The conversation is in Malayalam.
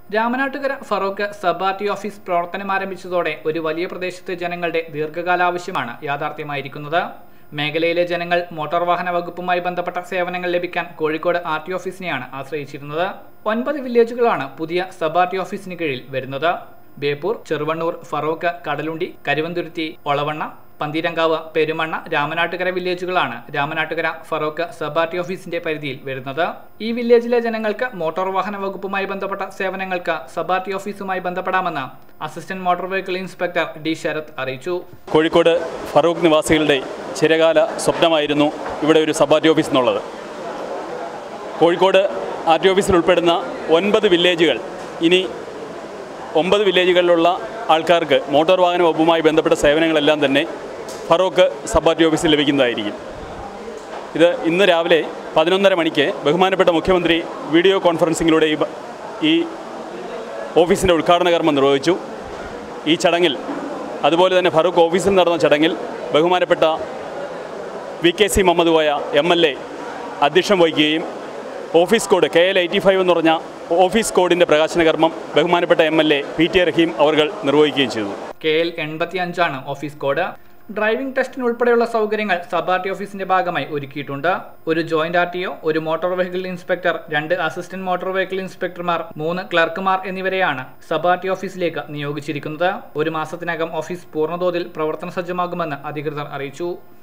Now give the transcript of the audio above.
Ramanattukara Farook sub R T office പ്രവർത്തനം ആരംഭിച്ചതോടെ ഒരു വലിയ പ്രദേശത്തെ ജനങ്ങളുടെ ദീർഘകാല ആവശ്യമാണ് യാഥാർത്ഥ്യമായിരിക്കുന്നത് മേഖലയിലെ ജനങ്ങൾ മോട്ടോർ വാഹന വകുപ്പുമായി ബന്ധപ്പെട്ട സേവനങ്ങൾ ലഭിക്കാൻ കോഴിക്കോട് ആർ ടി ഓഫീസിനെയാണ് ആശ്രയിച്ചിരുന്നത് ഒൻപത് വില്ലേജുകളാണ് പുതിയ സബ് ആർ ടി ഓഫീസിന് കീഴിൽ വരുന്നത് ബേപ്പൂർ ചെറുവണ്ണൂർ ഫറൂഖ് കടലുണ്ടി കരുവന്തുരുത്തി ഒളവണ്ണ പന്തീരങ്കാവ് പെരുമണ്ണ രാമനാട്ടുകര വില്ലേജുകളാണ് Ramanattukara Farook sub R T ഓഫീസിന്റെ പരിധിയിൽ വരുന്നത് ഈ വില്ലേജിലെ ജനങ്ങൾക്ക് മോട്ടോർ വാഹന വകുപ്പുമായി ബന്ധപ്പെട്ട സേവനങ്ങൾക്ക് സബ് ആർ ടി ഓഫീസുമായി ബന്ധപ്പെടാമെന്ന് assistant motor vehicle inspector D Sarath അറിയിച്ചു കോഴിക്കോട് ഫറൂഖ് നിവാസികളുടെ ചിരകാല സ്വപ്നമായിരുന്നു ഇവിടെ ഒരു സബ് ആർ ടി ഓഫീസ് എന്നുള്ളത് കോഴിക്കോട് ആർ ടി ഓഫീസിൽ ഉൾപ്പെടുന്ന ഒൻപത് വില്ലേജുകൾ ഇനി ഒമ്പത് വില്ലേജുകളിലുള്ള ആൾക്കാർക്ക് മോട്ടോർ വാഹന വകുപ്പുമായി ബന്ധപ്പെട്ട സേവനങ്ങളെല്ലാം തന്നെ ഫറൂഖ് സബ് ആർ ടി ഓഫീസിൽ ലഭിക്കുന്നതായിരിക്കും ഇത് ഇന്ന് രാവിലെ പതിനൊന്നര മണിക്ക് ബഹുമാനപ്പെട്ട മുഖ്യമന്ത്രി വീഡിയോ കോൺഫറൻസിങ്ങിലൂടെ ഈ ബ- ഈ ഓഫീസിൻ്റെ ഉദ്ഘാടന കർമ്മം നിർവഹിച്ചു ഈ ചടങ്ങിൽ അതുപോലെ തന്നെ ഫറൂഖ് ഓഫീസിൽ നടന്ന ചടങ്ങിൽ ബഹുമാനപ്പെട്ട V K C Muhammad Koya M L A അധ്യക്ഷം വഹിക്കുകയും office code K L eighty five എന്ന് പറഞ്ഞ ഓഫീസ് കോഡിൻ്റെ പ്രകാശന കർമ്മം ബഹുമാനപ്പെട്ട M L A P T Raheem അവർ നിർവഹിക്കുകയും ചെയ്തു കെ എൽ എൺപത്തി അഞ്ചാണ് ഓഫീസ് കോഡ് ഡ്രൈവിംഗ് ടെസ്റ്റിന് ഉൾപ്പെടെയുള്ള സൗകര്യങ്ങൾ സബ് ആർ ടി ഓഫീസിന്റെ ഭാഗമായി ഒരുക്കിയിട്ടുണ്ട് ഒരു ജോയിന്റ് ആർ ടി ഒ ഒരു മോട്ടോർ വെഹിക്കിൾ ഇൻസ്പെക്ടർ രണ്ട് അസിസ്റ്റന്റ് മോട്ടോർ വെഹിക്കിൾ ഇൻസ്പെക്ടർമാർ മൂന്ന് ക്ലർക്കുമാർ എന്നിവരെയാണ് സബ് ആർ ടി ഓഫീസിലേക്ക് നിയോഗിച്ചിരിക്കുന്നത് ഒരു മാസത്തിനകം ഓഫീസ് പൂർണ്ണതോതിൽ പ്രവർത്തന സജ്ജമാകുമെന്ന് അധികൃതർ അറിയിച്ചു